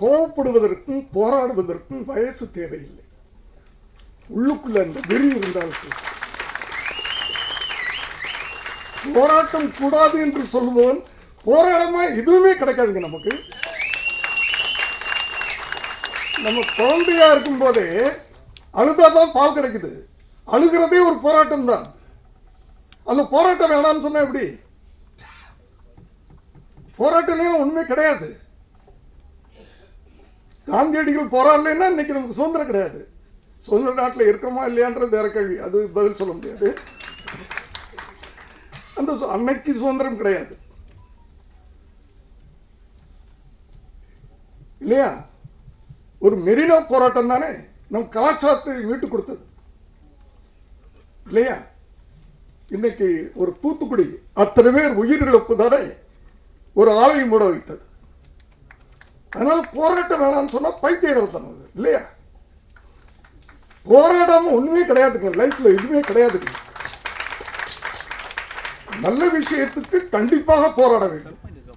கோவப்படுவதற்கும் போராடுவதற்கும் வயசு தேவையில்லை உள்ளுக்குள்ள அந்த வெறி இருந்தால் போதும். போராட்டம் கூடாது என்று சொல்லுபவன் போராடாம எதுவுமே கிடைக்காதுங்க நமக்கு நம்ம குழந்தையா இருக்கும் போதே அழுதாதான் பால் கிடைக்குது அழுகிறதே ஒரு போராட்டம் தான் அந்த போராட்டம் வேணாம்னு சொன்னா எப்படி போராட்டமே ஒண்ணுமே கிடையாது காந்தியடிகள் போராடலைன்னா இன்னைக்கு நமக்கு சுதந்திரம் கிடையாது சுதந்திர நாட்டில் இருக்கிறோமா இல்லையான்றது வேற கேள்வி அது பதில் சொல்ல முடியாது அந்த சு- அன்னைக்கு சுதந்திரம் கிடையாது இல்லையா ஒரு மெரினா போராட்டம் தானே நம் கலாச்சாரத்தை மீட்டு கொடுத்தது இல்லையா இன்னைக்கு ஒரு தூத்துக்குடி அத்தனை பேர் உயிரிழப்பு தானே ஒரு ஆலை மூட வைத்தது அதனால போராட்டம் வேணாம்னு சொன்னா பைத்தியகரத்தனம் அது இல்லையா போராடாம ஒண்ணுமே கிடையாதுங்க லைஃப்ல எதுவுமே கிடையாதுங்க நல்ல விஷயத்துக்கு கண்டிப்பாக போராட வேண்டும்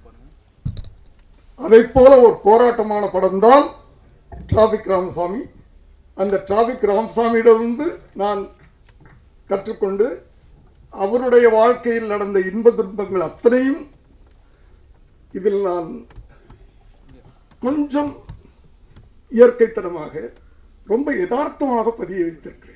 அதை போல ஒரு போராட்டமான படம் தான் டிராபிக் ராமசாமி அந்த டிராபிக் ராமசாமியிடமிருந்து நான் கற்றுக்கொண்டு அவருடைய வாழ்க்கையில் நடந்த இன்ப துன்பங்கள் அத்தனையும் இதில் நான் கொஞ்சம் இயற்கைத்தனமாக ரொம்ப யதார்த்தமாக பதிய வைத்திருக்கிறேன்